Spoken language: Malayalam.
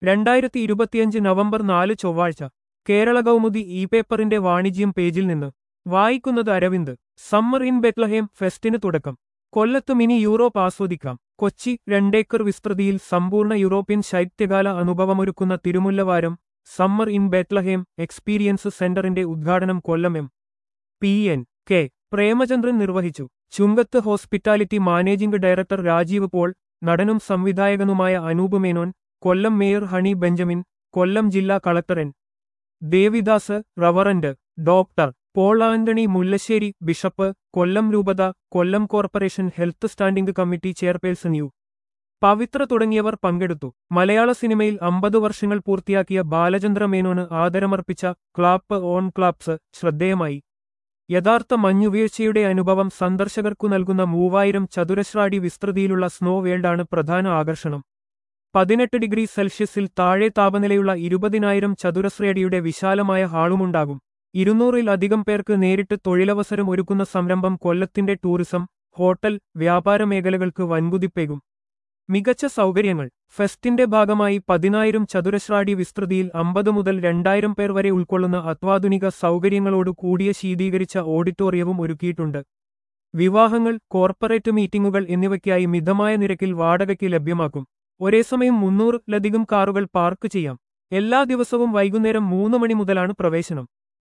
രണ്ടായിരത്തി ഇരുപത്തിയഞ്ച് നവംബർ നാല് ചൊവ്വാഴ്ച കേരള കൗമുദി ഇ പേപ്പറിന്റെ വാണിജ്യം പേജിൽ നിന്ന് വായിക്കുന്നത് അരവിന്ദ് സമ്മർ ഇൻ ബെത്ലഹേം ഫെസ്റ്റിന് തുടക്കം കൊല്ലത്ത് മിനി യൂറോപ്പ് ആസ്വദിക്കാം കൊച്ചി രണ്ടേക്കർ വിസ്തൃതിയിൽ സമ്പൂർണ്ണ യൂറോപ്യൻ ശൈത്യകാല അനുഭവമൊരുക്കുന്ന Thirumullavaram summer in Bethlehem experience സെന്ററിന്റെ ഉദ്ഘാടനം Kollam M P N K Premachandran നിർവഹിച്ചു Chunkath hospitality managing director Rajeev Paul നടനും സംവിധായകനുമായ അനൂപ് മേനോൻ കൊല്ലം മേയർ ഹണി ബെഞ്ചമിൻ കൊല്ലം ജില്ലാ collector N Devidas reverend doctor Paul Antony Mullassery bishop Kollam രൂപത Kollam corporation health standing committee chairperson U Pavithra തുടങ്ങിയവർ പങ്കെടുത്തു മലയാള സിനിമയിൽ അമ്പത് വർഷങ്ങൾ പൂർത്തിയാക്കിയ ബാലചന്ദ്ര മേനോന് ആദരമർപ്പിച്ച ക്ലാപ്പ് ഓൺ ക്ലാപ്സ് ശ്രദ്ധേയമായി യഥാർത്ഥ മഞ്ഞുവീഴ്ചയുടെ അനുഭവം സന്ദർശകർക്കു നൽകുന്ന മൂവായിരം ചതുരശ്രാടി വിസ്തൃതിയിലുള്ള സ്നോ വേൾഡാണ് പ്രധാന ആകർഷണം പതിനെട്ട് ഡിഗ്രി സെൽഷ്യസിൽ താഴെ താപനിലയുള്ള ഇരുപതിനായിരം ചതുരശ്രയടിയുടെ വിശാലമായ ഹാളുമുണ്ടാകും ഇരുന്നൂറിലധികം പേർക്ക് നേരിട്ട് തൊഴിലവസരം ഒരുക്കുന്ന സംരംഭം കൊല്ലത്തിന്റെ ടൂറിസം ഹോട്ടൽ വ്യാപാര മേഖലകൾക്ക് വൻകുതിപ്പേകും മികച്ച സൗകര്യങ്ങൾ ഫെസ്റ്റിന്റെ ഭാഗമായി പതിനായിരം ചതുരശ്രാടി വിസ്തൃതിയിൽ അമ്പത് മുതൽ രണ്ടായിരം പേർ വരെ ഉൾക്കൊള്ളുന്ന അത്യാധുനിക സൗകര്യങ്ങളോട് കൂടിയ ശീതീകരിച്ച ഓഡിറ്റോറിയവും ഒരുക്കിയിട്ടുണ്ട് വിവാഹങ്ങൾ കോർപ്പറേറ്റ് മീറ്റിംഗുകൾ എന്നിവയ്ക്കായി മിതമായ നിരക്കിൽ വാടകയ്ക്ക് ലഭ്യമാക്കും ഒരേ സമയം മുന്നൂറിലധികം കാറുകൾ പാർക്ക് ചെയ്യാം എല്ലാ ദിവസവും വൈകുന്നേരം മൂന്ന് മണി മുതലാണ് പ്രവേശനം